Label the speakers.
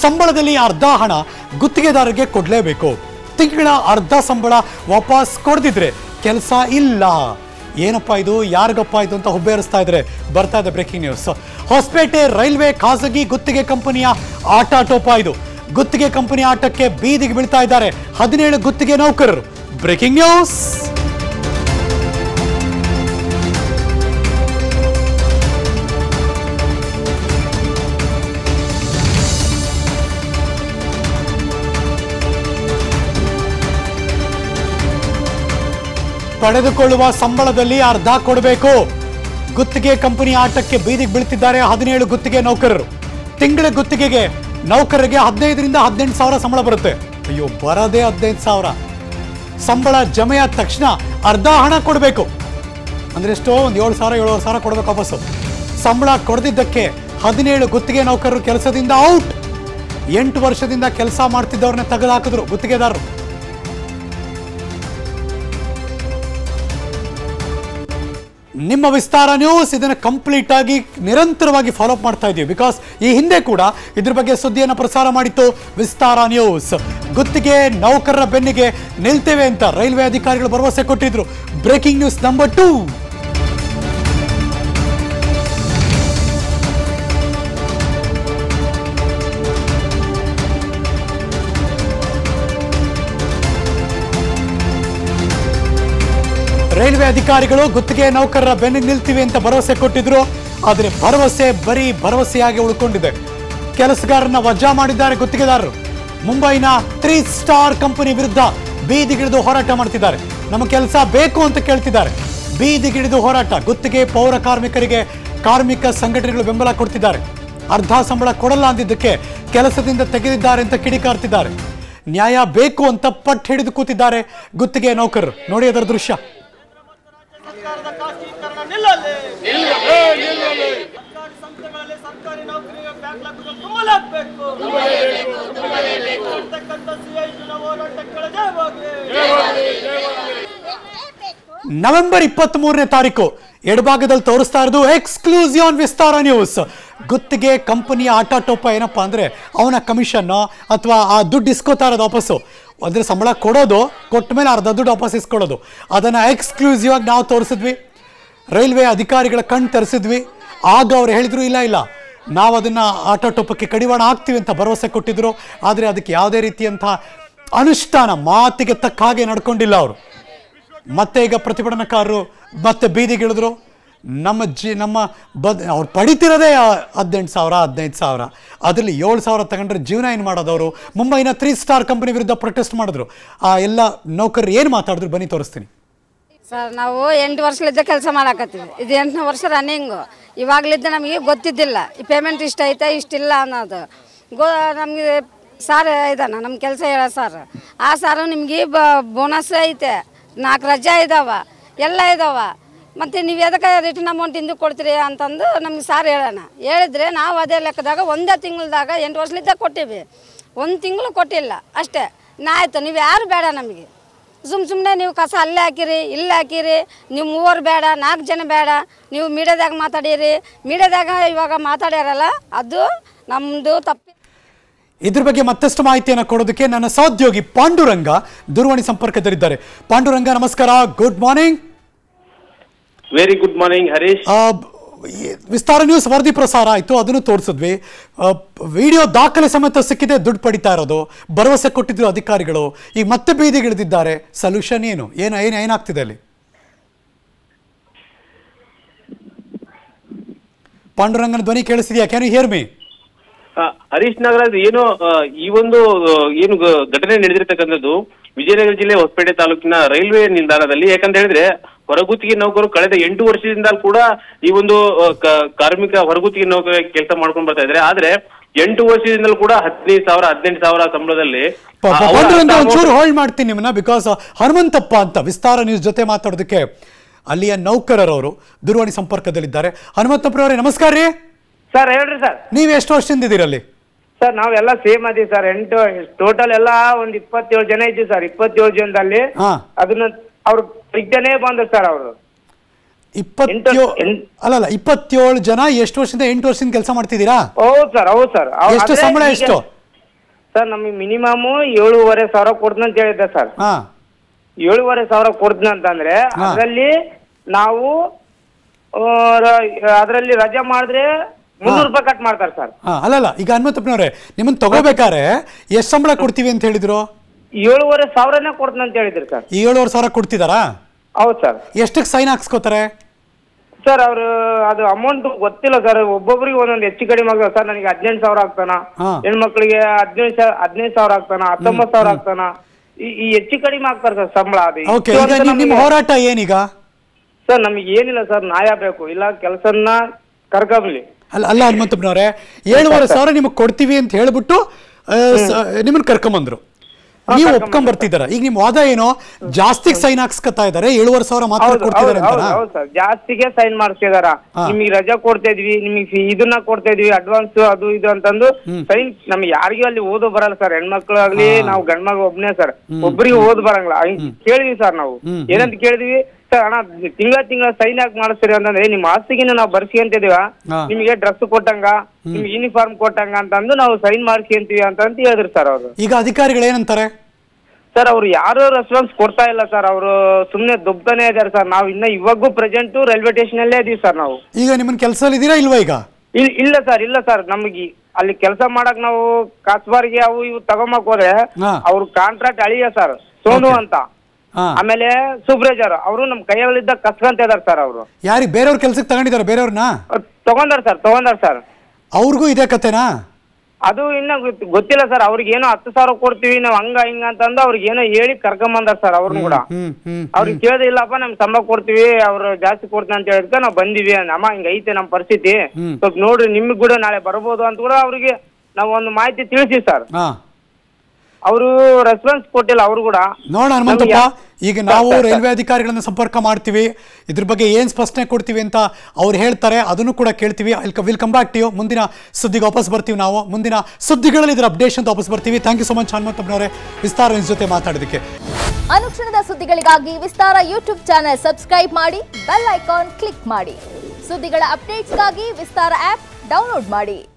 Speaker 1: ಸಂಬಳದಲ್ಲಿ ಅರ್ಧ ಹಣ ಗುತ್ತಿಗೆದಾರರಿಗೆ ಕೊಡಲೇಬೇಕು ತಿಂಗಳ ಅರ್ಧ ಸಂಬಳ ವಾಪಸ್ ಕೊಡದಿದ್ರೆ ಕೆಲಸ ಇಲ್ಲ ಏನಪ್ಪ ಇದು ಯಾರಿಗಪ್ಪ ಇದು ಅಂತ ಹುಬ್ಬೇರಿಸ್ತಾ ಇದ್ರೆ ಬರ್ತಾ ಇದೆ ಬ್ರೇಕಿಂಗ್ ನ್ಯೂಸ್ ಹೊಸಪೇಟೆ ರೈಲ್ವೆ ಖಾಸಗಿ ಗುತ್ತಿಗೆ ಕಂಪನಿಯ ಆಟಾಟೋಪ ಇದು ಗುತ್ತಿಗೆ ಕಂಪನಿ ಆಟಕ್ಕೆ ಬೀದಿಗೆ ಬೀಳ್ತಾ ಇದ್ದಾರೆ ಹದಿನೇಳು ಗುತ್ತಿಗೆ ನೌಕರರು ಬ್ರೇಕಿಂಗ್ ನ್ಯೂಸ್ ಪಡೆದುಕೊಳ್ಳುವ ಸಂಬಳದಲ್ಲಿ ಅರ್ಧ ಕೊಡಬೇಕು ಗುತ್ತಿಗೆ ಕಂಪನಿ ಆಟಕ್ಕೆ ಬೀದಿಗೆ ಬೀಳ್ತಿದ್ದಾರೆ ಹದಿನೇಳು ಗುತ್ತಿಗೆ ನೌಕರರು ತಿಂಗಳ ಗುತ್ತಿಗೆಗೆ ನೌಕರರಿಗೆ ಹದಿನೈದರಿಂದ ಹದಿನೆಂಟು ಸಾವಿರ ಸಂಬಳ ಬರುತ್ತೆ ಅಯ್ಯೋ ಬರದೇ ಹದಿನೈದು ಸಾವಿರ ಸಂಬಳ ಜಮೆಯಾದ ತಕ್ಷಣ ಅರ್ಧ ಹಣ ಕೊಡಬೇಕು ಅಂದ್ರೆ ಎಷ್ಟೋ ಒಂದು ಏಳು ಸಾವಿರ ಏಳುವರೆ ಸಾವಿರ ಕೊಡಬೇಕು ವಾಪಸ್ಸು ಸಂಬಳ ಕೊಡದಿದ್ದಕ್ಕೆ ಹದಿನೇಳು ಗುತ್ತಿಗೆ ನೌಕರರು ಕೆಲಸದಿಂದ ಔಟ್ ಎಂಟು ವರ್ಷದಿಂದ ಕೆಲಸ ಮಾಡ್ತಿದ್ದವ್ರನ್ನ ತೆಗೆದುಹಾಕಿದ್ರು ಗುತ್ತಿಗೆದಾರರು ನಿಮ್ಮ ವಿಸ್ತಾರ ನ್ಯೂಸ್ ಇದನ್ನು ಕಂಪ್ಲೀಟ್ ಆಗಿ ನಿರಂತರವಾಗಿ ಫಾಲೋ ಅಪ್ ಮಾಡ್ತಾ ಇದೀವಿ ಬಿಕಾಸ್ ಈ ಹಿಂದೆ ಕೂಡ ಇದ್ರ ಬಗ್ಗೆ ಸುದ್ದಿಯನ್ನು ಪ್ರಸಾರ ಮಾಡಿತ್ತು ವಿಸ್ತಾರ ನ್ಯೂಸ್ ಗುತ್ತಿಗೆ ನೌಕರರ ಬೆನ್ನಿಗೆ ನಿಲ್ತೇವೆ ಅಂತ ರೈಲ್ವೆ ಅಧಿಕಾರಿಗಳು ಭರವಸೆ ಕೊಟ್ಟಿದ್ರು breaking news number two railway ಅಧಿಕಾರಿಗಳು ಗುತ್ತಿಗೆ ನೌಕರರ ಬೆನ್ನಿಗೆ ನಿಲ್ತೀವಿ ಅಂತ ಭರವಸೆ ಕೊಟ್ಟಿದ್ರು ಆದರೆ ಭರವಸೆ ಬರೀ ಭರವಸೆಯಾಗಿ ಉಳ್ಕೊಂಡಿದೆ ಕೆಲಸಗಾರರನ್ನ ವಜಾ ಮಾಡಿದ್ದಾರೆ ಗುತ್ತಿಗೆದಾರರು ಮುಂಬೈನ ತ್ರೀ ಸ್ಟಾರ್ ಕಂಪನಿ ವಿರುದ್ಧ ಬೀದಿಗಿಳಿದು ಹೋರಾಟ ಮಾಡ್ತಿದ್ದಾರೆ ನಮ್ಮ ಕೆಲಸ ಬೇಕು ಅಂತ ಕೇಳ್ತಿದ್ದಾರೆ ಬೀದಿಗಿಳಿದು ಹೋರಾಟ ಗುತ್ತಿಗೆ ಪೌರ ಕಾರ್ಮಿಕರಿಗೆ ಕಾರ್ಮಿಕ ಸಂಘಟನೆಗಳು ಬೆಂಬಲ ಕೊಡ್ತಿದ್ದಾರೆ ಅರ್ಧ ಸಂಬಳ ಕೊಡಲ್ಲ ಅಂದಿದ್ದಕ್ಕೆ ಕೆಲಸದಿಂದ ತೆಗೆದಿದ್ದಾರೆ ಅಂತ ಕಿಡಿಕಾರ್ತಿದ್ದಾರೆ ನ್ಯಾಯ ಬೇಕು ಅಂತ ಪಟ್ಟು ಹಿಡಿದು ಕೂತಿದ್ದಾರೆ ಗುತ್ತಿಗೆ ನೌಕರರು ನೋಡಿ ಅದರ ದೃಶ್ಯ
Speaker 2: ಸರ್ಕಾರದ ಖಾಸಗೀಕರಣ ನಿಲ್ಲಲಿ ಸರ್ಕಾರಿ ಸಂಸ್ಥೆಗಳಲ್ಲಿ ಸರ್ಕಾರಿ ನೌಕರಿಗೆ ಬ್ಯಾಕ್ಲಾಗ್ಗಳು ತುಂಬಲಾಗಬೇಕು ಇರ್ತಕ್ಕಂಥ ಸಿಐಟಿನ ಹೋರಾಟಕ್ಕೆ ಜಯವಾಗಲಿ
Speaker 1: ನವೆಂಬರ್ ಇಪ್ಪತ್ತ್ ಮೂರನೇ ತಾರೀಕು ಎಡಭಾಗದಲ್ಲಿ ತೋರಿಸ್ತಾ ಇರೋದು ಎಕ್ಸ್ಕ್ಲೂಸಿವ್ ಆನ್ ವಿಸ್ತಾರ ನ್ಯೂಸ್ ಗುತ್ತಿಗೆ ಕಂಪನಿಯ ಆಟಾಟೋಪ ಏನಪ್ಪಾ ಅಂದ್ರೆ ಅವನ ಕಮಿಷನ್ ಅಥವಾ ಆ ದುಡ್ಡು ಇಸ್ಕೋತಾ ಇರೋದು ವಾಪಸ್ಸು ಅಂದ್ರೆ ಸಂಬಳ ಕೊಡೋದು ಕೊಟ್ಟ ಮೇಲೆ ಅರ್ಧ ದುಡ್ಡು ವಾಪಸ್ ಇಸ್ಕೊಳ್ಳೋದು ಅದನ್ನ ಎಕ್ಸ್ಕ್ಲೂಸಿವ್ ಆಗಿ ನಾವು ತೋರಿಸಿದ್ವಿ ರೈಲ್ವೆ ಅಧಿಕಾರಿಗಳ ಕಣ್ ತರಿಸಿದ್ವಿ ಆಗ ಅವ್ರು ಹೇಳಿದ್ರು ಇಲ್ಲ ಇಲ್ಲ ನಾವು ಅದನ್ನ ಆಟಾಟೋಪಕ್ಕೆ ಕಡಿವಾಣ ಹಾಕ್ತೀವಿ ಅಂತ ಭರವಸೆ ಕೊಟ್ಟಿದ್ರು ಆದರೆ ಅದಕ್ಕೆ ಯಾವುದೇ ರೀತಿಯಂಥ ಅನುಷ್ಠಾನ ಮಾತಿಗೆ ತಕ್ಕ ಹಾಗೆ ನಡ್ಕೊಂಡಿಲ್ಲ ಅವರು ಮತ್ತೆ ಈಗ ಪ್ರತಿಭಟನಾಕಾರರು ಮತ್ತೆ ಬೀದಿಗಿಳಿದ್ರು ನಮ್ಮ ಜಿ ನಮ್ಮ ಬದ್ ಅವ್ರು ಪಡಿತಿರೋದೇ ಹದಿನೆಂಟು ಸಾವಿರ ಹದಿನೈದು ಸಾವಿರ ಅದರಲ್ಲಿ ಏಳು ಸಾವಿರ ತಗೊಂಡ್ರೆ ಜೀವನ ಏನು ಮಾಡೋದವರು ಮುಂಬೈನ ತ್ರೀ ಸ್ಟಾರ್ ಕಂಪನಿ ವಿರುದ್ಧ ಪ್ರೊಟೆಸ್ಟ್ ಮಾಡಿದ್ರು ಆ ಎಲ್ಲ ನೌಕರರು ಏನು ಮಾತಾಡಿದ್ರು ಬನ್ನಿ ತೋರಿಸ್ತೀನಿ
Speaker 3: ಸರ್ ನಾವು ಎಂಟು ವರ್ಷಲಿದ್ದ ಕೆಲಸ ಮಾಡಾಕತ್ತೀವಿ ಇದು ಎಂಟನೇ ವರ್ಷ ರನ್ನಿಂಗು ಇವಾಗಲಿದ್ದ ನಮಗೆ ಗೊತ್ತಿದ್ದಿಲ್ಲ ಈ ಪೇಮೆಂಟ್ ಇಷ್ಟ ಐತೆ ಇಷ್ಟಿಲ್ಲ ಅನ್ನೋದು ಗೋ ನಮಗೆ ಸಾರ್ ಇದಾನ ನಮ್ಮ ಕೆಲಸ ಹೇಳೋ ಸರ್ ಆ ಸಾರು ನಿಮಗೆ ಬ ಬೋನಸ್ ಐತೆ ನಾಲ್ಕು ರಜೆ ಇದಾವ ಎಲ್ಲ ಇದಾವ ಮತ್ತು ನೀವು ಎದಕ್ಕೆ ರಿಟರ್ನ್ ಅಮೌಂಟ್ ಹಿಂದಕ್ಕೆ ಕೊಡ್ತೀರಿ ಅಂತಂದು ನಮ್ಗೆ ಸಾರ್ ಹೇಳೋಣ ಹೇಳಿದ್ರೆ ನಾವು ಅದೇ ಲೆಕ್ಕದಾಗ ಒಂದೇ ತಿಂಗಳದಾಗ ಎಂಟು ವರ್ಷಲಿದ್ದ ಕೊಟ್ಟಿವಿ ಒಂದು ತಿಂಗಳು ಕೊಟ್ಟಿಲ್ಲ ಅಷ್ಟೇ ನಾ ಆಯ್ತು ನೀವು ಯಾರು ಬೇಡ ನಮಗೆ ಸುಮ್ ಸುಮ್ಮನೆ ನೀವು ಕಸ ಅಲ್ಲೇ ಹಾಕಿರಿ ಇಲ್ಲೇ ಹಾಕಿರಿ ನೀವು ಮೂವರು ಬೇಡ ನಾಲ್ಕು ಜನ ಬೇಡ ನೀವು ಮೀಡಿಯಾದಾಗ ಮಾತಾಡಿರಿ ಮೀಡಿಯಾದಾಗ ಇವಾಗ ಮಾತಾಡ್ಯಾರಲ್ಲ ಅದು ನಮ್ಮದು ತಪ್ಪಿ
Speaker 1: ಇದ್ರ ಬಗ್ಗೆ ಮತ್ತಷ್ಟು ಮಾಹಿತಿಯನ್ನು ಕೊಡೋದಕ್ಕೆ ನನ್ನ ಸಹೋದ್ಯೋಗಿ ಪಾಂಡುರಂಗ ದೂರವಾಣಿ ಸಂಪರ್ಕದಲ್ಲಿದ್ದಾರೆ ಪಾಂಡುರಂಗ ನಮಸ್ಕಾರ good morning
Speaker 4: very good morning Harish
Speaker 1: ಆ, ಈ ವಿಸ್ತಾರ ನ್ಯೂಸ್ ವರದಿ ಪ್ರಸಾರ ಆಯಿತು ಅದನ್ನು ತೋರಿಸಿದ್ವಿ ಆ, ವಿಡಿಯೋ ದಾಖಲೆ ಸಮೇತ ಸಿಕ್ಕಿದೆ ದುಡ್ಡು ಪಡಿತಾ ಇರೋದು ಭರವಸೆ ಕೊಟ್ಟಿದ್ರು ಅಧಿಕಾರಿಗಳು ಈಗ ಮತ್ತೆ ಬೀದಿಗಿಳಿದಿದ್ದಾರೆ ಸೊಲ್ಯೂಷನ್ ಏನು ಏನು ಏನು ಏನಾಗ್ತಿದೆ ಅಲ್ಲಿ ಪಾಂಡುರಂಗನ ಧ್ವನಿ ಕೇಳಿಸಿದ್ಯಾ ಕ್ಯಾನ್ ಯು ಹಿಯರ್ ಮೀ
Speaker 4: ಆ, ಹರೀಶ್ ನಾಗರಾಜ್ ಏನು ಆ, ಈ ಒಂದು ಆ, ಏನು ಗ- ಘಟನೆ ನಡೆದಿರ್ತಕ್ಕಂಥದ್ದು ವಿಜಯನಗರ ಜಿಲ್ಲೆ ಹೊಸಪೇಟೆ ತಾಲೂಕಿನ ರೈಲ್ವೆ ನಿಲ್ದಾಣದಲ್ಲಿ ಯಾಕಂತ ಹೇಳಿದ್ರೆ ಹೊರಗುತ್ತಿಗೆ ನೌಕರು ಕಳೆದ ಎಂಟು ವರ್ಷದಿಂದ ಕೂಡ ಈ ಒಂದು ಆ, ಕ- ಕಾರ್ಮಿಕ ಹೊರಗುತ್ತಿಗೆ ನೌಕರ ಕೆಲಸ ಮಾಡ್ಕೊಂಡು ಬರ್ತಾ ಇದ್ದಾರೆ ಆದ್ರೆ ಎಂಟು ವರ್ಷದಿಂದಲೂ ಕೂಡ ಹದಿನೈದು ಸಾವಿರ ಹದಿನೆಂಟು ಸಾವಿರ ಸಂಬಳದಲ್ಲಿ
Speaker 1: ಪ-
Speaker 4: ಆ,
Speaker 1: ಪ-
Speaker 4: ಅವರ
Speaker 1: ಪಾಂಡುರಂಗ
Speaker 4: ಅರ್ಧ
Speaker 1: ಒಂಚೂರು
Speaker 4: amount-
Speaker 1: ಹೋಲ್ಡ್ ಮಾಡ್ತೀನಿ ನಿಮ್ಮನ್ನ ಬಿಕಾಸ್ ಹನುಮಂತಪ್ಪ ಅಂತ ವಿಸ್ತಾರ ನ್ಯೂಸ್ ಜೊತೆ ಮಾತಾಡೋದಕ್ಕೆ ಅಲ್ಲಿಯ ನೌಕರರವರು ದೂರವಾಣಿ ಸಂಪರ್ಕದಲ್ಲಿದ್ದಾರೆ ಹನುಮಂತಪ್ಪರವರೇ ನಮಸ್ಕಾರ ರೀ
Speaker 5: ಸರ್ ಹೇಳ್ರಿ ಸರ್
Speaker 1: ನೀವು ಎಷ್ಟು ವರ್ಷದಿಂದ ಇದ್ದೀರಲ್ಲಿ
Speaker 5: ಸರ್ ನಾವೆಲ್ಲ ಸೇಮ್ ಅದೀವಿ ಸರ್ ಎಂಟು ಟೋಟಲ್ ಎಲ್ಲ ಒಂದ್ ಇಪ್ಪತ್ತೇಳು ಜನ ಇದ್ದೀವಿ ಸರ್ ಇಪ್ಪತ್ತೇಳು ಜನದಲ್ಲಿ
Speaker 1: ಹಾ.
Speaker 5: ಅದನ್ನ ಅವ್ರು ಇದ್ದನೇ ಬಂದ್ರು ಸರ್ ಅವರು
Speaker 1: ಇಪ್ಪತ್ತೇಳು
Speaker 5: ಎಂಟು-
Speaker 1: ಅಲ್ಲಲ್ಲ ಇಪ್ಪತ್ತೇಳು ಜನ ಎಷ್ಟು ವರ್ಷದಿಂದ ಎಂಟು ವರ್ಷದಿಂದ ಕೆಲಸ ಮಾಡ್ತಿದ್ದೀರಾ
Speaker 5: ಹೌದು ಸರ್ ಹೌದು ಸರ್
Speaker 1: ಎಷ್ಟು ಸಂಬಳ ಎಷ್ಟು
Speaker 5: ಸರ್ ನಮಗೆ ಮಿನಿಮಮ್ ಏಳುವರೆ ಸಾವಿರ ಕೊಡ್ತೀನಿ ಅಂತ ಹೇಳಿದ್ದೆ ಸರ್
Speaker 1: ಹಾ
Speaker 5: ಏಳುವರೆ ಸಾವಿರ ಕೊಡ್ತೀನಿ ಅಂತಂದ್ರೆ
Speaker 1: ಹಾ.
Speaker 5: ಅದರಲ್ಲಿ ನಾವು ಅದರಲ್ಲಿ ರಜೆ ಮಾಡಿದ್ರೆ ಮುನ್ನೂರು ರೂಪಾಯಿ ಕಟ್ ಮಾಡ್ತಾರೆ ಸರ್
Speaker 1: ಹಾ ಅಲ್ಲಲ್ಲ ಈಗ ಹನುಮಂತಪ್ಪನವ್ರೆ ನಿಮ್ಮನ್ನ ತಗೋಬೇಕಾರೆ ಎಷ್ಟು ಸಂಬಳ ಕೊಡ್ತೀವಿ ಅಂತ ಹೇಳಿದ್ರು
Speaker 5: ಏಳುವರೆ ಸಾವಿರನೇ ಕೊಡ್ತೀನಿ ಅಂತ ಹೇಳಿದ್ರಿ ಸರ್
Speaker 1: ಈ ಏಳುವರೆ ಸಾವಿರ ಕೊಡ್ತಿದಾರಾ
Speaker 5: ಹೌದು ಸರ್
Speaker 1: ಎಷ್ಟಕ್ಕೆ ಸೈನ್ ಹಾಕ್ಸ್ಕೋತಾರೆ
Speaker 5: ಸರ್ ಅವರು ಅದು ಅಮೌಂಟ್ ಗೊತ್ತಿಲ್ಲ ಸರ್ ಒಬ್ಬೊಬ್ರಿಗೆ ಒಂದೊಂದು ಹೆಚ್ಚು ಕಡಿಮೆ ಆಗ್ತದೆ ಸರ್ ನನಗೆ ಹದಿನೆಂಟು ಸಾವಿರ ಆಗ್ತಾನ
Speaker 1: ಹಾ.
Speaker 5: ಹೆಣ್ಮಕ್ಳಿಗೆ ಹದಿನೈದು ಸಾವಿರ ಹದಿನೈದು ಸಾವಿರ ಆಗ್ತಾನ ಹತ್ತೊಂಬತ್ತು ಸಾವಿರ ಆಗ್ತಾನ ಈ ಈ ಹೆಚ್ಚು ಕಡಿಮೆ ಆಗ್ತಾರೆ ಸರ್ ಸಂಬಳ ಅದು
Speaker 1: ಓಕೆ
Speaker 5: ಇಷ್ಟು
Speaker 1: ಈಗ
Speaker 5: ಅಂತ
Speaker 1: ನಿಮ್- ನಿಮ್ಮ
Speaker 5: ನಮಗೆ-
Speaker 1: ಹೋರಾಟ ಏನೀಗ
Speaker 5: ಸರ್ ನಮಗೆ ಏನಿಲ್ಲ ಸರ್ ನ್ಯಾಯ ಬೇಕು ಇಲ್ಲ ಕೆಲಸನ್ನ ಕರ್ಕೊಂಬ್ಲಿ
Speaker 1: ಅಲ್ಲ ಅಲ್ಲ ಹನುಮಂತಪ್ಪನವ್ರೆ ಏಳುವರೆ ಸಾವಿರ ನಿಮಗೆ ಕೊಡ್ತೀವಿ ಅಂತ ಹೇಳ್ಬಿಟ್ಟು ಆ, ಸ- ನಿಮ್ಮನ್ನ ಕರ್ಕೊಂಬಂದ್ರು ನೀವು ಒಪ್ಕೊಂಡ್ ಬರ್ತಿದ್ದಾರ ಈಗ ನಿಮ್ ವಾದ ಏನೋ ಜಾಸ್ತಿ ಸೈನ್ ಹಾಕ್ಸ್ಕೊತಾ ಇದಾರೆ ಏಳುವರೆ ಸಾವಿರ ಮಾತ್ರ
Speaker 5: ಹೌದು
Speaker 1: ಕೊಡ್ತಿದಾರೆ
Speaker 5: ಹೌದು
Speaker 1: ಅಂತನಾ
Speaker 5: ಹೌದು ಸರ್ ಜಾಸ್ತಿಗೆ ಸೈನ್ ಮಾಡಿಸ್ತಿದಾರ
Speaker 1: ಹಾ.
Speaker 5: ನಿಮಗೆ ರಜಾ ಕೊಡ್ತಾ ಇದ್ವಿ ನಿಮಗೆ ಇದನ್ನ ಕೊಡ್ತಾ ಇದ್ವಿ ಅಡ್ವಾನ್ಸ್ ಅದು ಇದು ಅಂತಂದು ಸೈನ್ ನಮ್ಗೆ ಯಾರಿಗೂ ಅಲ್ಲಿ ಓದು ಬರಲ್ಲ ಸರ್ ಹೆಣ್ಮಕ್ಳು ಆಗ್ಲಿ ನಾವು ಗಂಡ್ಮಗ ಒಬ್ನೇ ಸರ್ ಒಬ್ರಿಗೆ ಓದ್ ಬರಂಗಿಲ್ಲ ಹಂಗ್ ಕೇಳಿದ್ವಿ ಸರ್ ನಾವು
Speaker 1: ಹ್ಮ್,
Speaker 5: ಏನಂತ ಕೇಳಿದ್ವಿ ಸರ್ ಅಣ್ಣ ತಿಂಗಳ ತಿಂಗಳ ಸೈನ್ ಹಾಕಿ ಮಾಡಿಸ್ತೀರಿ ಅಂತಂದ್ರೆ ನಿಮ್ಮ ಆಸ್ತಿಗಿನ ನಾವು ಬರ್ಸ್ಕೊಂತಿದೀವ
Speaker 1: ಹಾ.
Speaker 5: ನಿಮಗೆ ಡ್ರೆಸ್ ಕೊಟ್ಟಂಗ ನಿಮ್ಗೆ ಯೂನಿಫಾರ್ಮ್ ಕೊಟ್ಟಂಗ ಅಂತಂದು ನಾವು ಸೈನ್ ಮಾಡ್ಸ್ಕೊಂತೀವಿ ಅಂತ ಅಂತ ಹೇಳಿದ್ರು ಸರ್ ಅವರು
Speaker 1: ಈಗ ಅಧಿಕಾರಿಗಳು ಏನಂತಾರೆ
Speaker 5: ಸರ್ ಅವ್ರು ಯಾರು ರೆಸ್ಪಾನ್ಸ್ ಕೊಡ್ತಾ ಇಲ್ಲ ಸರ್ ಅವರು ಸುಮ್ಮನೆ ದುಬ್ತಾನೆ ಇದಾರೆ ಸರ್ ನಾವು ಇನ್ನ ಇವಾಗೂ ಪ್ರೆಸೆಂಟ್ ರೈಲ್ವೆ ಸ್ಟೇಷನ್ ಅಲ್ಲೇ ಇದೀವಿ ಸರ್ ನಾವು
Speaker 1: ಈಗ ನಿಮ್ಮನ್ನ ಕೆಲಸದಲ್ಲಿ ಇದೀರಾ ಇಲ್ವಾ ಈಗ
Speaker 5: ಇಲ್ ಇಲ್ಲ ಸರ್ ಇಲ್ಲ ಸರ್ ನಮಗೆ ಅಲ್ಲಿ ಕೆಲಸ ಮಾಡಕ್ ನಾವು ಕಾಸ್ಬಾರಿಗೆ ಅವು ಇವು ತಗೊಂಬಕ್ ಹೋದ್ರೆ
Speaker 1: ಹಾ.
Speaker 5: ಅವ್ರ ಕಾಂಟ್ರಾಕ್ಟ್ ಅಳಿಯ ಸರ್ ಸೋನು ಅಂತ
Speaker 1: ಹಾ
Speaker 5: ಆಮೇಲೆ ಸುಬ್ರೇಜರ್ ಅವರು ನಮ್ ಕೈಯಲ್ಲಿದ್ದ ಕಸ್ಕೊಂತ ಇದಾರೆ ಸರ್ ಅವರು
Speaker 1: ಯಾರಿಗೆ ಬೇರೆಯವ್ರ ಕೆಲ್ಸಕ್ಕೆ ತಗೊಂಡಿದ್ದಾರೆ ಬೇರೆಯವ್ರನ್ನ
Speaker 5: ತಗೊಂಡಾರ ಸರ್ ತಗೊಂಡಾರ ಸರ್
Speaker 1: ಅವ್ರಿಗೂ ಇದೇ ಕತೆನಾ
Speaker 5: ಅದು ಇನ್ನ ಗೊತ್- ಗೊತ್ತಿಲ್ಲ ಸರ್ ಅವ್ರಿಗೆ ಏನೋ ಹತ್ತು ಸಾವಿರ ಕೊಡ್ತೀವಿ ನಾವು ಹಂಗ ಹಿಂಗ ಅಂತಂದು ಅವ್ರಿಗೆ ಏನೋ ಹೇಳಿ ಕರ್ಕೊಂಬಂದಾರ ಸರ್ ಅವ್ರನ್ನ ಕೂಡ
Speaker 1: ಹ್ಮ್ ಹ್ಮ್
Speaker 5: ಅವ್ರಿಗೆ ಕೇಳಿದೆ ಇಲ್ಲಪ್ಪ ನಮ್ ಸಂಬಳ ಕೊಡ್ತೀವಿ ಅವ್ರು ಜಾಸ್ತಿ ಕೊಡ್ತೀನಿ ಅಂತ ಹೇಳಿದ್ಕೆ ನಾವು ಬಂದಿವಿ ನಮ್ಮ ಹಿಂಗ ಐತೆ ನಮ್ಮ ಪರಿಸ್ಥಿತಿ
Speaker 1: ಹ್ಮ್.
Speaker 5: ಸ್ವಲ್ಪ ನೋಡ್ರಿ ನಿಮ್ಗೆ ಕೂಡ ನಾಳೆ ಬರ್ಬೋದು ಅಂತ ಕೂಡ ಅವ್ರಿಗೆ ನಾವು ಒಂದು ಮಾಹಿತಿ ತಿಳಿಸಿ ಸರ್
Speaker 1: ಹಾ
Speaker 5: ಅವರು ರೆಸ್ಪಾನ್ಸ್ ಕೊಟ್ಟಿಲ್ಲ ಅವರು ಕೂಡ
Speaker 1: ನೋಡೋಣ ಹನುಮಂತಪ್ಪ
Speaker 5: ನಮ್ಗೆ
Speaker 1: ಈಗ ನಾವು
Speaker 5: ಸರ್, ಸರ್,
Speaker 1: ರೈಲ್ವೆ ಅಧಿಕಾರಿಗಳನ್ನ ಸಂಪರ್ಕ ಮಾಡ್ತೀವಿ ಇದ್ರ ಬಗ್ಗೆ ಏನ್ ಸ್ಪಷ್ಟನೆ ಕೊಡ್ತೀವಿ ಅಂತ ಅವ್ರು ಹೇಳ್ತಾರೆ ಅದನ್ನು ಕೂಡ ಕೇಳ್ತೀವಿ will come back to you ಮುಂದಿನ ಸುದ್ದಿಗೆ ವಾಪಸ್ ಬರ್ತೀವಿ ನಾವು ಮುಂದಿನ ಸುದ್ದಿಗಳಲ್ಲಿ ಇದ್ರ ಅಪ್ಡೇಷನ್ ಅಂತ ವಾಪಸ್ ಬರ್ತೀವಿ ಥ್ಯಾಂಕ್ ಯು ಸೊ ಮಚ್ ಹನುಮಂತಪ್ಪನವರೇ ವಿಸ್ತಾರ ನ್ಯೂಸ್ ಜೊತೆ ಮಾತಾಡೋದಕ್ಕೆ
Speaker 6: ಅನುಕ್ಷಣದ ಸುದ್ದಿಗಳಿಗಾಗಿ ವಿಸ್ತಾರ ಯೂಟ್ಯೂಬ್ ಚಾನೆಲ್ ಸಬ್ಸ್ಕ್ರೈಬ್ ಮಾಡಿ ಬೆಲ್ ಐಕಾನ್ ಕ್ಲಿಕ್ ಮಾಡಿ ಸುದ್ದಿಗಳ ಅಪ್ಡೇಟ್ಸ್ಗಾಗಿ ವಿಸ್ತಾರ ಆಪ್ ಡೌನ್ಲೋಡ್ ಮಾಡಿ